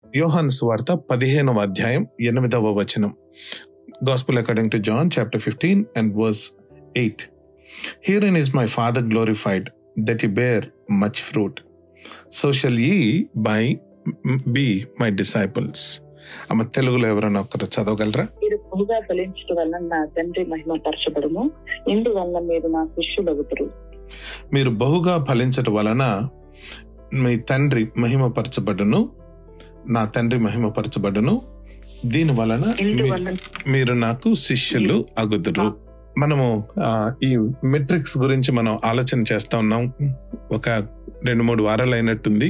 యోహాను సువార్త పదిహేనవ అధ్యాయం ఎనిమిదవ వచనం gospel according to John chapter fifteen and verse eight herein is my Father glorified that ye bear much fruit so shall ye by be my disciples అమ్మ తెలుగులో ఎవరైనా ఒకరు చదవగలరా మీరు బహుగా ఫలించడం వల్ల నా తండ్రి మహిమ పరచబడము ఇందువల్ల మీరు నా శిష్యులవుతారు మీరు బహుగా ఫలించటం వలన మీ తండ్రి మహిమపరచబడును నా తండ్రి మహిమపరచబడును దీని వలన మీ- ఇందువల్ల మీరు నాకు శిష్యులు అగుదురు మనము ఆ, ఈ మెట్రిక్స్ గురించి మనం ఆలోచన చేస్తా ఉన్నాం ఒక రెండు మూడు వారాలు అయినట్టుంది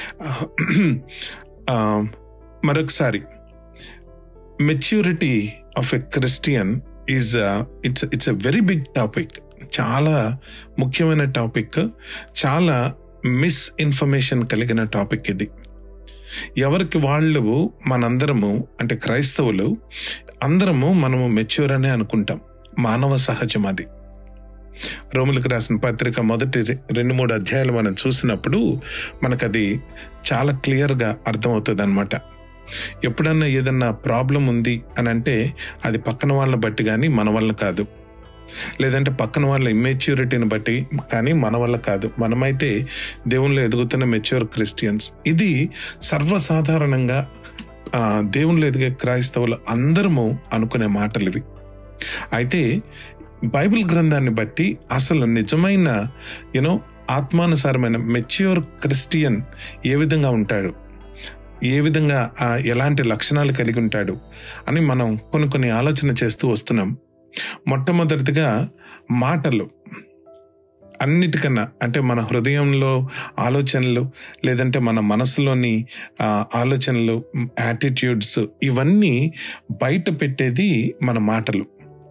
ఆ, మరొకసారి maturity of a Christian is it's it's a very big topic చాలా ముఖ్యమైన టాపిక్ చాలా మిస్ ఇన్ఫర్మేషన్ కలిగిన టాపిక్ ఇది ఎవరికి వాళ్ళు మనందరము అంటే క్రైస్తవులు అందరము మనము మెచ్యూర్ అనే అనుకుంటాం మానవ సహజం అది రోములకు రాసిన పత్రిక మొదటి రె- రెండు మూడు అధ్యాయాలు మనం చూసినప్పుడు మనకు అది చాలా క్లియర్గా అర్థమవుతుంది అనమాట ఎప్పుడన్నా ఏదన్నా ప్రాబ్లం ఉంది అని అంటే అది పక్కన వాళ్ళని బట్టి కానీ మన వల్ల కాదు లేదంటే పక్కన వాళ్ళ ఇమ్మెచ్యూరిటీని బట్టి కానీ మన వల్ల కాదు మనమైతే దేవునిలో ఎదుగుతున్న మెచ్యూర్ క్రిస్టియన్స్ ఇది సర్వసాధారణంగా ఆ, దేవునిలో ఎదిగే క్రైస్తవులు అందరము అనుకునే మాటలు ఇవి అయితే బైబిల్ గ్రంథాన్ని బట్టి అసలు నిజమైన యూనో ఆత్మానుసారమైన మెచ్యూర్ క్రిస్టియన్ ఏ విధంగా ఉంటాడు ఏ విధంగా ఆ, ఎలాంటి లక్షణాలు కలిగి ఉంటాడు అని మనం కొన్ని కొన్ని ఆలోచన చేస్తూ వస్తున్నాం మొట్టమొదటిగా మాటలు అన్నిటికన్నా అంటే మన హృదయంలో ఆలోచనలు లేదంటే మన మనసులోని ఆ, ఆలోచనలు యాటిట్యూడ్స్ ఇవన్నీ బయట పెట్టేది మన మాటలు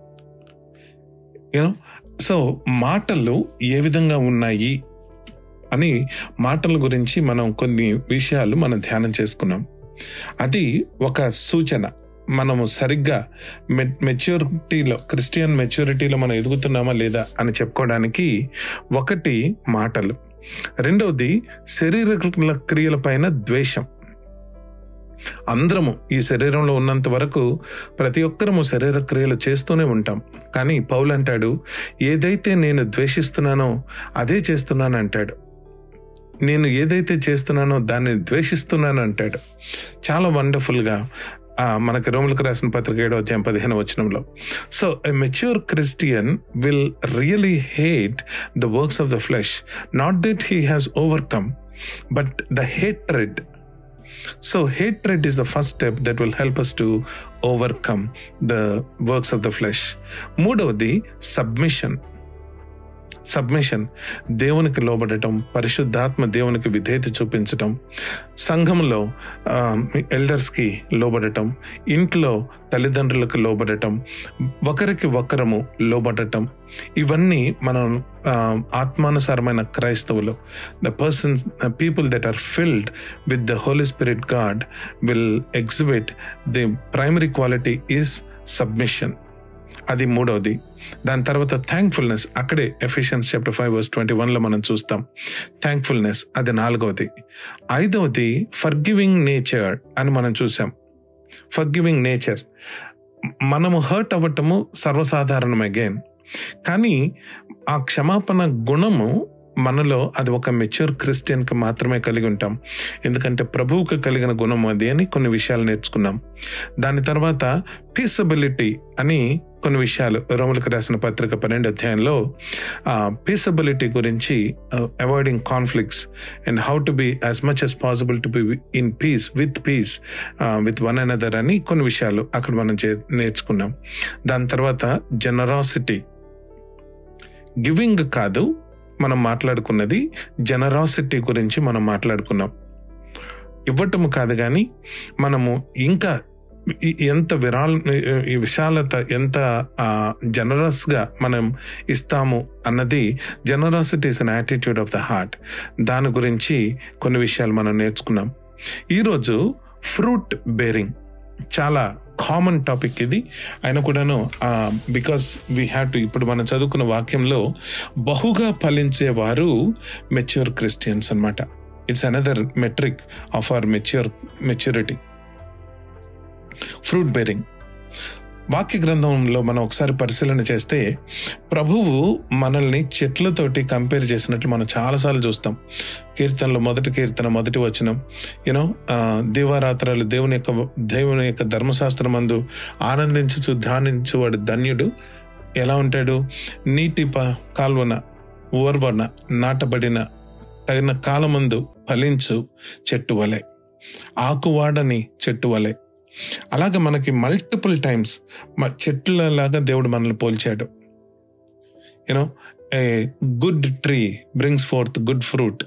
యూనో సో మాటలు ఏ విధంగా ఉన్నాయి అని మాటల గురించి మనం కొన్ని విషయాలు మనం ధ్యానం చేసుకున్నాం అది ఒక సూచన మనము సరిగ్గా మె మెచ్యూరిటీలో క్రిస్టియన్ మెచ్యూరిటీలో మనం ఎదుగుతున్నామా లేదా అని చెప్పుకోవడానికి ఒకటి మాటలు రెండవది శరీర క్రియల పైన ద్వేషం అందరము ఈ శరీరంలో ఉన్నంత వరకు ప్రతి ఒక్కరము శరీర క్రియలు చేస్తూనే ఉంటాం కానీ పౌలు అంటాడు ఏదైతే నేను ద్వేషిస్తున్నానో అదే చేస్తున్నాను అంటాడు నేను ఏదైతే చేస్తున్నానో దాన్ని ద్వేషిస్తున్నాను అంటాడు చాలా వండర్ఫుల్గా ఆ, మనకి రోములకు రాసిన పత్రిక ఏడో అధ్యాయం పదిహేను వచనంలో so a mature Christian will really hate the works of the flesh not that he has overcome but the hatred so hatred is the first step that will help us to overcome the works of the flesh. మూడవది submission submission దేవునికి లోబడటం పరిశుద్ధాత్మ దేవునికి విధేయత చూపించటం సంఘంలో ఎల్డర్స్కి లోబడటం ఇంట్లో తల్లిదండ్రులకు లోబడటం ఒకరికి ఒకరము లోబడటం ఇవన్నీ మనం ఆ, ఆత్మానుసారమైన క్రైస్తవులు the persons people that are filled with the Holy Spirit God will exhibit the primary quality is submission అది మూడవది దాని తర్వాత థ్యాంక్ఫుల్నెస్ అక్కడే Ephesians chapter five verse twenty వన్లో మనం చూస్తాం థ్యాంక్ఫుల్నెస్ అది నాలుగవది ఐదవది ఫర్గివింగ్ నేచర్ అని మనం చూసాం ఫర్గివింగ్ నేచర్ మనము హర్ట్ అవ్వటము సర్వసాధారణం అగైన్ కానీ ఆ క్షమాపణ గుణము మనలో అది ఒక మెచ్యూర్ క్రిస్టియన్కి మాత్రమే కలిగి ఉంటాం ఎందుకంటే ప్రభువుకు కలిగిన గుణం అది అని కొన్ని విషయాలు నేర్చుకున్నాం దాని తర్వాత పీసబిలిటీ అని కొన్ని విషయాలు రోములకు రాసిన పత్రిక పన్నెండు అధ్యాయంలో పీసబిలిటీ గురించి avoiding conflicts and how to be as much as possible to be in peace with peace with one another అని కొన్ని విషయాలు అక్కడ మనం చే- నేర్చుకున్నాం దాని తర్వాత జనరాసిటీ గివింగ్ కాదు మనం మాట్లాడుకున్నది జనరాసిటీ గురించి మనం మాట్లాడుకున్నాం ఇవ్వటము కాదు కానీ మనము ఇంకా ఈ- ఎంత విరాళ ఈ విశాలత ఎంత జనరస్ గా మనం ఇస్తాము అన్నది generosity is an attitude of the heart దాని గురించి కొన్ని విషయాలు మనం నేర్చుకున్నాం ఈరోజు ఫ్రూట్ బేరింగ్ చాలా కామన్ టాపిక్ ఇది అయినా కూడాను బికాస్ వీ హ్యావ్ టు ఇప్పుడు మనం చదువుకున్న వాక్యంలో బహుగా ఫలించేవారు మెచ్యూర్ క్రిస్టియన్స్ అన్నమాట it's another metric of our mature maturity fruit bearing వాక్య గ్రంథంలో మనం ఒకసారి పరిశీలన చేస్తే ప్రభువు మనల్ని చెట్లతోటి కంపేర్ చేసినట్లు మనం చాలాసార్లు చూస్తాం కీర్తనలో మొదటి కీర్తన మొదటి వచనం యూనో దీవారాత్రాలు దేవుని యొక్క దేవుని యొక్క ధర్మశాస్త్రం మందు ఆనందించు ధ్యానించువాడు ధన్యుడు ఎలా ఉంటాడు నీటి ప కాల్వన ఓర్వన నాటబడిన తగిన కాలమందు ఫలించు చెట్టు వలె ఆకువాడని చెట్టు వలె అలాగే మనకి మల్టిపుల్ టైమ్స్ చెట్లలాగా దేవుడు మనల్ని పోల్చాడు you know a good tree brings forth good fruit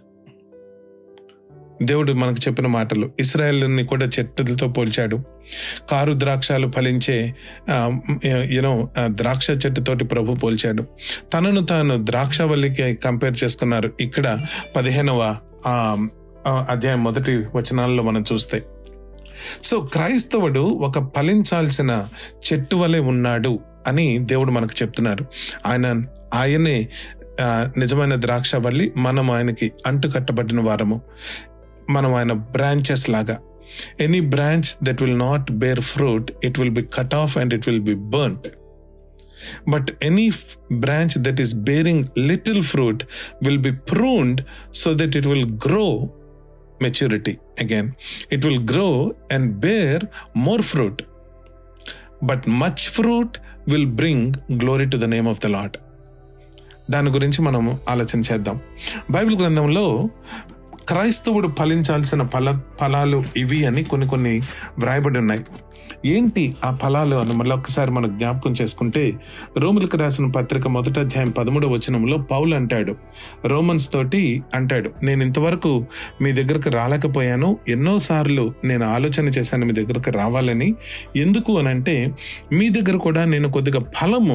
దేవుడు మనకు చెప్పిన మాటలు ఇస్రాయల్ని కూడా చెట్టులతో పోల్చాడు కారు ద్రాక్షాలు ఫలించే యూనో ద్రాక్ష చెట్టుతోటి ప్రభు పోల్చాడు తనను తాను ద్రాక్షవల్లికి కంపేర్ చేసుకున్నారు ఇక్కడ పదిహేనవ ఆ, ఆ, అధ్యాయం మొదటి వచనాల్లో మనం చూస్తే సో క్రైస్తవుడు ఒక ఫలించాల్సిన చెట్టు వలె ఉన్నాడు అని దేవుడు మనకు చెప్తున్నారు ఆయన ఆయనే ఆ, నిజమైన ద్రాక్ష వల్లి మనం ఆయనకి అంటు కట్టబడిన వారము మనం ఆయన బ్రాంచెస్ లాగా any branch that will not bear fruit it will be cut off and it will be burnt but any branch that is bearing little fruit will be pruned so that it will grow maturity again it will grow and bear more fruit but much fruit will bring glory to the name of the Lord దాని గురించి మనం ఆలోచన చేద్దాం Bible గ్రంథంలో క్రైస్తవుడు ఫలించాల్సిన ఫల ఫలాలు ఇవి అని కొన్ని కొన్ని వ్రాయబడి ఉన్నాయి ఏంటి ఆ ఫలాలు అని మళ్ళీ ఒక్కసారి మనం జ్ఞాపకం చేసుకుంటే రోములకు రాసిన పత్రిక మొదటి అధ్యాయం పదమూడవ వచనంలో పౌలు అంటాడు రోమన్స్ తోటి అంటాడు నేను ఇంతవరకు మీ దగ్గరకు రాలేకపోయాను ఎన్నోసార్లు నేను ఆలోచన చేశాను మీ దగ్గరకు రావాలని ఎందుకు అని అంటే మీ దగ్గర కూడా నేను కొద్దిగా ఫలము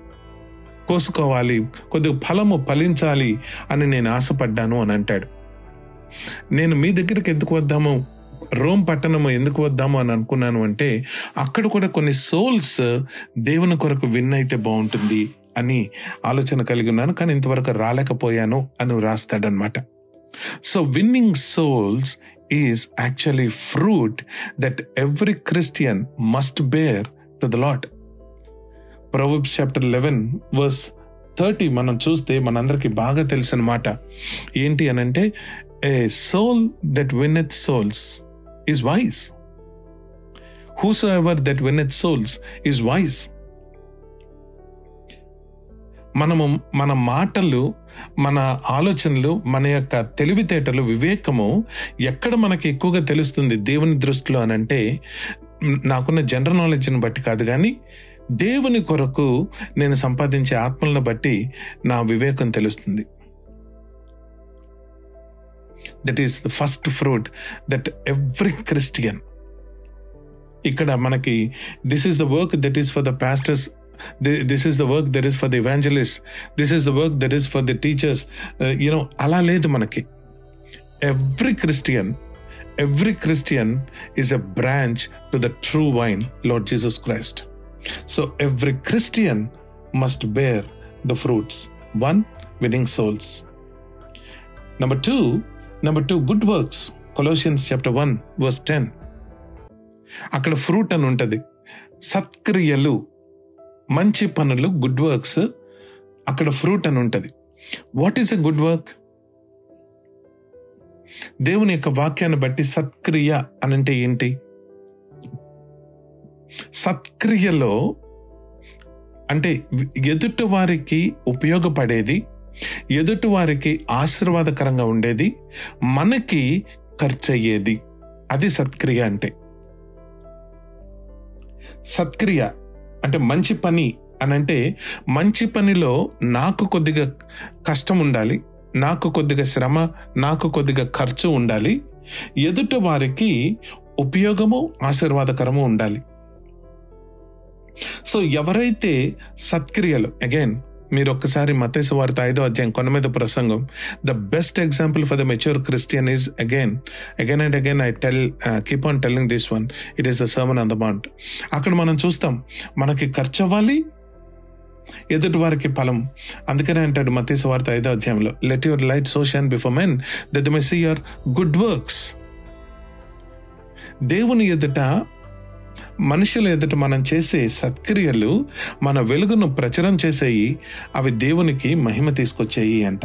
కోసుకోవాలి కొద్దిగా ఫలము ఫలించాలి అని నేను ఆశపడ్డాను అని అంటాడు నేను మీ దగ్గరికి ఎందుకు వద్దాము రోమ్ పట్టణము ఎందుకు వద్దాము అని అనుకున్నాను అంటే అక్కడ కూడా కొన్ని సోల్స్ దేవుని కొరకు విన్ అయితే బాగుంటుంది అని ఆలోచన కలిగి ఉన్నాను కానీ ఇంతవరకు రాలేకపోయాను అని రాస్తాడనమాట so winning souls is actually fruit that every Christian must bear to the Lord Proverbs chapter eleven verse thirty మనం చూస్తే మనందరికి బాగా తెలిసిన మాట ఏంటి అని అంటే a soul that winneth souls is wise whoever that winneth souls is wise మనము మన మాటలు మన ఆలోచనలు మన యొక్క తెలివితేటలు వివేకము ఎక్కడ మనకి ఎక్కువగా తెలుస్తుంది దేవుని దృష్టిలో అని అంటే మ్, నాకున్న జనరల్ నాలెడ్జ్ని బట్టి కాదు కానీ దేవుని కొరకు నేను సంపాదించే ఆత్మలను బట్టి నా వివేకం తెలుస్తుంది that is the first fruit that every Christian ఇక్కడ మనకి this is the work that is for the pastors this is the work that is for the evangelist this is the work that is for the teachers you know అలా లేదు మనకి every Christian every Christian is a branch to the true vine Lord Jesus Christ so every Christian must bear the fruits one winning souls number two number two good works Colossians chapter one verse ten అక్కడ fruit అని ఉంటుంది సత్క్రియలు మంచి పనులు good works అక్కడ fruit అని ఉంటుంది what is a good work దేవుని యొక్క వాక్యాన్ని బట్టి సత్క్రియ అని అంటే ఏంటి సత్క్రియలో అంటే ఎదుటి వారికి ఉపయోగపడేది ఎదుటి వారికి ఆశీర్వాదకరంగా ఉండేది మనకి ఖర్చు అయ్యేది అది సత్క్రియ అంటే సత్క్రియ అంటే మంచి పని అని అంటే మంచి పనిలో నాకు కొద్దిగా కష్టం ఉండాలి నాకు కొద్దిగా శ్రమ నాకు కొద్దిగా ఖర్చు ఉండాలి ఎదుటి వారికి ఉపయోగము ఆశీర్వాదకరము ఉండాలి సో ఎవరైతే సత్క్రియలు అగైన్ మీరు ఒక్కసారి మతేసు వారితో ఐదో అధ్యాయం కొన మీద ప్రసంగం the best example for the mature Christian is again again and again I tell keep on telling this one it is the sermon on the mount అక్కడ మనం చూస్తాం మనకి ఖర్చు అవ్వాలి ఎదుటి వారికి ఫలం అందుకనే అంటాడు మతేసు వార్త ఐదో అధ్యాయంలో let your light so shine before men that may see your good works దేవుని ఎదుట మనుషుల ఎదుట మనం చేసే సత్క్రియలు మన వెలుగును ప్రచురం చేసేయి అవి దేవునికి మహిమ తీసుకొచ్చాయి అంట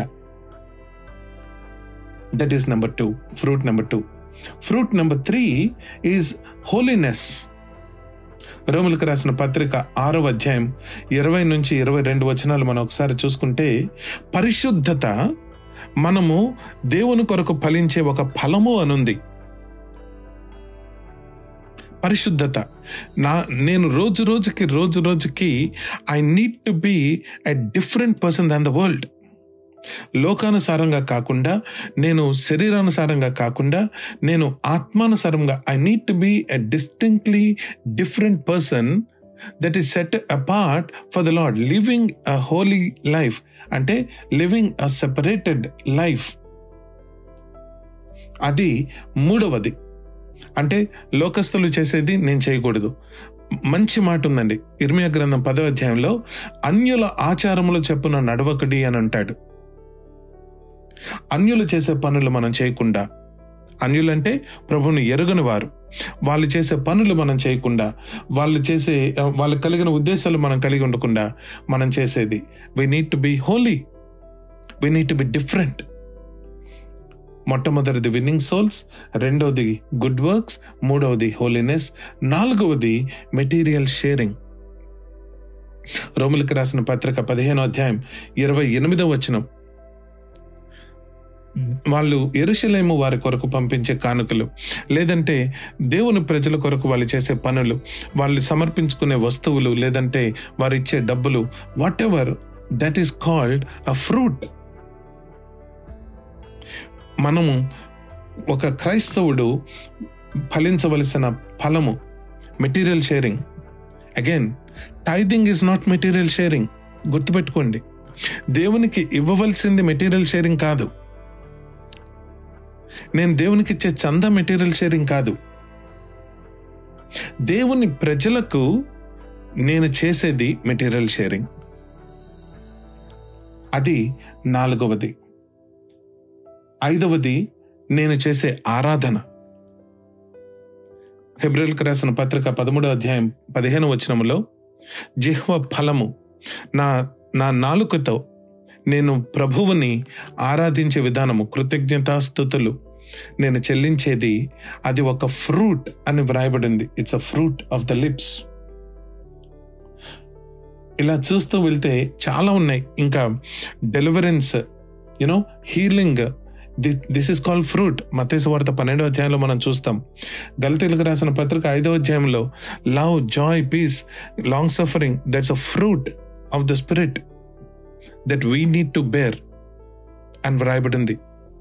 that is number two fruit number two fruit number three is holiness రోములకు రాసిన పత్రిక ఆరో అధ్యాయం ఇరవై నుంచి ఇరవై రెండు వచనాలు మనం ఒకసారి చూసుకుంటే పరిశుద్ధత మనము దేవుని కొరకు ఫలించే ఒక ఫలము అనుంది పరిశుద్ధత నా నేను రోజు రోజుకి రోజు రోజుకి I need to be a different person than the world లోకానుసారంగా కాకుండా నేను శరీరానుసారంగా కాకుండా నేను ఆత్మానుసారంగా I need to be a distinctly different person that is set apart for the Lord living a holy life అంటే లివింగ్ అ సెపరేటెడ్ లైఫ్ అది మూడవది అంటే లోకస్తులు చేసేది నేను చేయకూడదు మంచి మాట ఉందండి ఇర్మియా గ్రంథం పదో అధ్యాయంలో అన్యుల ఆచారములు చెప్పున నడవకడి అని అంటాడు అన్యులు చేసే పనులు మనం చేయకుండా అన్యులంటే ప్రభువుని ఎరుగని వారు వాళ్ళు చేసే పనులు మనం చేయకుండా వాళ్ళు చేసే వాళ్ళకి కలిగిన ఉద్దేశాలు మనం కలిగి ఉండకుండా మనం చేసేది we need to be holy we need to be different మొట్టమొదటిది విన్నింగ్ సోల్స్ రెండవది గుడ్ వర్క్స్ మూడవది హోలీనెస్ నాలుగవది మెటీరియల్ షేరింగ్ రోములకు రాసిన పత్రిక పదిహేనో అధ్యాయం ఇరవై ఎనిమిదవ వచనం వాళ్ళు ఎరుషలేము వారి కొరకు పంపించే కానుకలు లేదంటే దేవుని ప్రజల కొరకు వాళ్ళు చేసే పనులు వాళ్ళు సమర్పించుకునే వస్తువులు లేదంటే వారు ఇచ్చే డబ్బులు whatever that is called a fruit మనము ఒక క్రైస్తవుడు ఫలించవలసిన ఫలము material sharing again tithing is not material sharing గుర్తుపెట్టుకోండి దేవునికి ఇవ్వవలసింది మెటీరియల్ షేరింగ్ కాదు నేను దేవునికి ఇచ్చే చంద మెటీరియల్ షేరింగ్ కాదు దేవుని ప్రజలకు నేను చేసేది మెటీరియల్ షేరింగ్ అది నాలుగవది ఐదవది నేను చేసే ఆరాధన హెబ్రిల్కి రాసిన పత్రిక పదమూడో అధ్యాయం పదిహేను వచనములో జిహ్వ ఫలము నా నా నాలుకతో నేను ప్రభువుని ఆరాధించే విధానము కృతజ్ఞతాస్థుతులు నేను చెల్లించేది అది ఒక ఫ్రూట్ అని వ్రాయబడింది it's a fruit of the lips ఇలా చూస్తూ వెళ్తే చాలా ఉన్నాయి ఇంకా deliverance you know healing this is called fruit మతేసు వార్త పన్నెండో అధ్యాయంలో మనం చూస్తాం గలతీలకు రాసిన పత్రిక ఐదో అధ్యాయంలో love joy peace long suffering that's a fruit of the spirit that we need to bear అని వ్రాయబడింది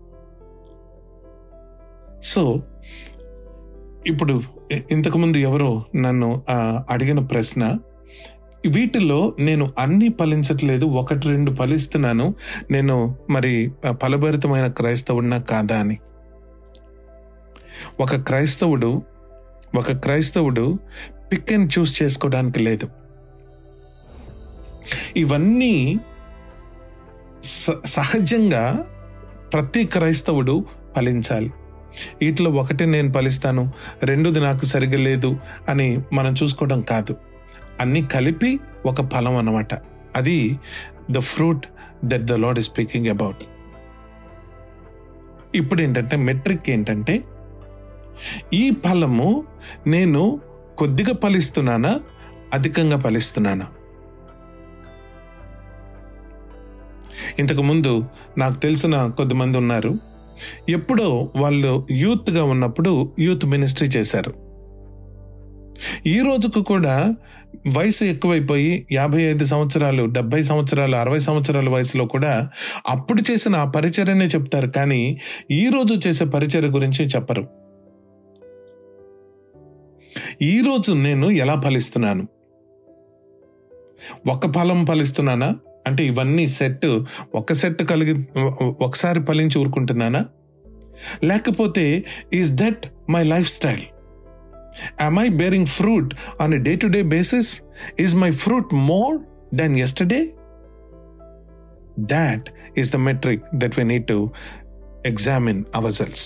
సో ఇప్పుడు ఇంతకుముందు ఎవరో నన్ను అడిగిన ప్రశ్న వీటిలో నేను అన్ని ఫలించట్లేదు ఒకటి రెండు ఫలిస్తున్నాను నేను మరి ఫలభరితమైన క్రైస్తవుడినా కాదా అని ఒక క్రైస్తవుడు ఒక క్రైస్తవుడు పిక్ అండ్ చూస్ చేసుకోవడానికి లేదు ఇవన్నీ సహజంగా ప్రతి క్రైస్తవుడు ఫలించాలి వీటిలో ఒకటి నేను ఫలిస్తాను రెండోది నాకు సరిగా లేదు అని మనం చూసుకోవడం కాదు అన్ని కలిపి ఒక ఫలం అన్నమాట అది the fruit that the Lord is speaking about ఇప్పుడు ఏంటంటే మెట్రిక్ ఏంటంటే ఈ ఫలము నేను కొద్దిగా ఫలిస్తున్నానా అధికంగా ఫలిస్తున్నానా ఇంతకు ముందు నాకు తెలిసిన కొద్దిమంది ఉన్నారు ఎప్పుడో వాళ్ళు యూత్గా ఉన్నప్పుడు యూత్ మినిస్ట్రీ చేశారు ఈ రోజుకు కూడా వయసు ఎక్కువైపోయి యాభై ఐదు సంవత్సరాలు డెబ్బై సంవత్సరాలు అరవై సంవత్సరాల వయసులో కూడా అప్పుడు చేసిన ఆ పరిచర్యనే చెప్తారు కానీ ఈ రోజు చేసే పరిచర్య గురించి చెప్పరు ఈ రోజు నేను ఎలా ఫలిస్తున్నాను ఒక ఫలం ఫలిస్తున్నానా అంటే ఇవన్నీ సెట్ ఒక సెట్ కలిగి ఒకసారి ఫలించి ఊరుకుంటున్నానా లేకపోతే is that my lifestyle Am I bearing fruit on a day to day basis? Is my fruit more than yesterday? That is the metric that we need to examine ourselves.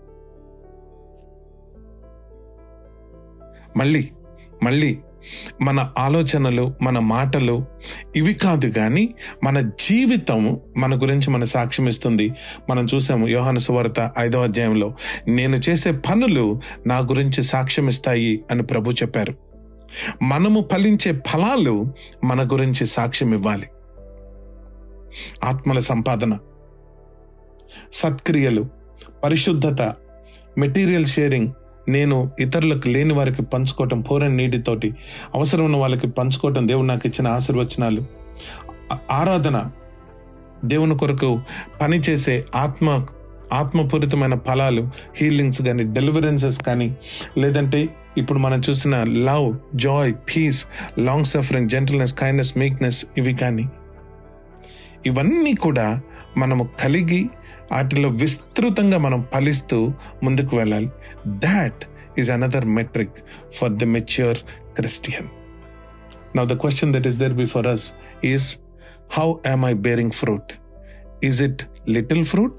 మళ్ళీ మళ్ళీ మన ఆలోచనలు మన మాటలు ఇవి కాదు కానీ మన జీవితం మన గురించి మన సాక్ష్యం ఇస్తుంది మనం చూసాము యోహాను సువార్త ఐదవ అధ్యాయంలో నేను చేసే పనులు నా గురించి సాక్ష్యం ఇస్తాయి అని ప్రభు చెప్పారు మనము ఫలించే ఫలాలు మన గురించి సాక్ష్యం ఇవ్వాలి ఆత్మల సంపాదన సత్క్రియలు పరిశుద్ధత మెటీరియల్ షేరింగ్ నేను ఇతరులకు లేని వారికి పంచుకోవటం ఫోర్ అండ్ నీటితోటి అవసరం ఉన్న వాళ్ళకి పంచుకోవటం దేవుడు నాకు ఇచ్చిన ఆశీర్వచనాలు ఆ- ఆరాధన దేవుని కొరకు పనిచేసే ఆత్మ ఆత్మపూరితమైన ఫలాలు హీలింగ్స్ కానీ డెలివరెన్సెస్ కానీ లేదంటే ఇప్పుడు మనం చూసిన love joy peace long suffering gentleness kindness meekness ఇవి కానీ ఇవన్నీ కూడా మనము కలిగి వాటిలో విస్తృతంగా మనం ఫలిస్తూ ముందుకు వెళ్ళాలి that is another metric for the mature Christian now the question that is there before us is how am I bearing fruit is it little fruit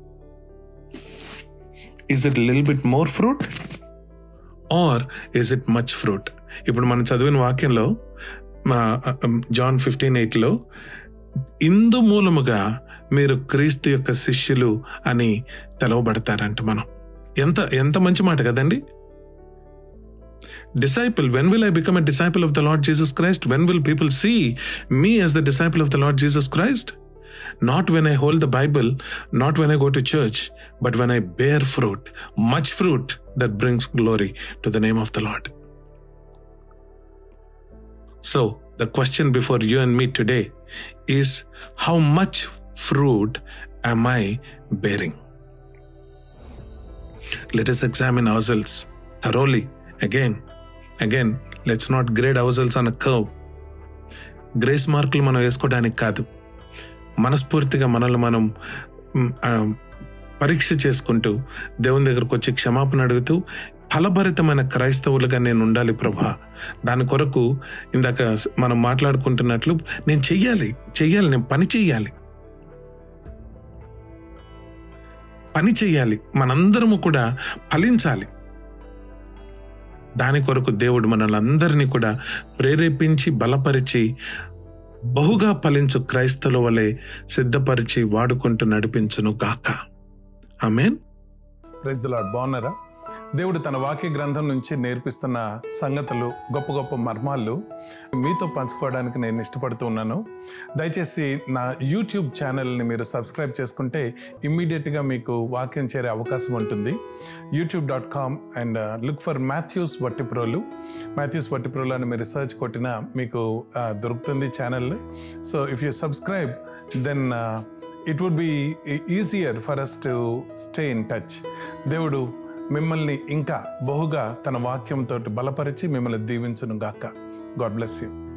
is it lil bit more fruit or is it much fruit ఇప్పుడు మనం చదివిన వాక్యంలో Jan fifteen ఎయిట్లో ఇందు మూలముగా మీరు క్రీస్తు యొక్క శిష్యులు అని తెలవబడతారంట మనం ఎంత ఎంత మంచి మాట కదండి disciple when will I become a disciple of the Lord Jesus Christ when will people see me as the disciple of the Lord Jesus Christ not when I hold the Bible not when I go to church but when I bear fruit much fruit that brings glory to the name of the Lord so the question before you and me today is how much fruit am I bearing? Let us examine ourselves thoroughly. Again, again, let's not grade ourselves on a curve. Grace మార్కులు మనం వేసుకోవడానికి కాదు మనస్ఫూర్తిగా మనల్ని మనం మ్, ఆ, పరీక్ష చేసుకుంటూ దేవుని దగ్గరకు వచ్చి క్షమాపణ అడుగుతూ ఫలభరితమైన క్రైస్తవులుగా నేను ఉండాలి ప్రభా దాని కొరకు ఇందాక మనం మాట్లాడుకుంటున్నట్లు నేను చెయ్యాలి చెయ్యాలి నేను పని చెయ్యాలి పని చేయాలి మనందరము కూడా ఫలించాలి దాని కొరకు దేవుడు మనల్ని అందరినీ కూడా ప్రేరేపించి బలపరిచి బహుగా ఫలించు క్రైస్తవుల వలె సిద్ధపరిచి వాడుకుంటూ నడిపించును గాక ఆమెన్ ప్రైజ్ ద లార్డ్ బాగున్నారా దేవుడు తన వాక్య గ్రంథం నుంచి నేర్పిస్తున్న సంగతులు గొప్ప గొప్ప మర్మాలు మీతో పంచుకోవడానికి నేను ఇష్టపడుతూ ఉన్నాను దయచేసి నా యూట్యూబ్ ఛానల్ని మీరు సబ్స్క్రైబ్ చేసుకుంటే ఇమ్మీడియట్గా మీకు వాక్యం చేరే అవకాశం ఉంటుంది YouTube dot com and look for Matthews Vattiprolu Matthews Vattiprolu అని మీరు రీసెర్చ్ కొట్టినా మీకు ఆ, దొరుకుతుంది channel so if you subscribe then it would be easier for us to stay in touch దేవుడు మిమ్మల్ని ఇంకా బహుగా తన వాక్యంతో బలపరిచి మిమ్మల్ని దీవించును గాక గాడ్ బ్లెస్ యూ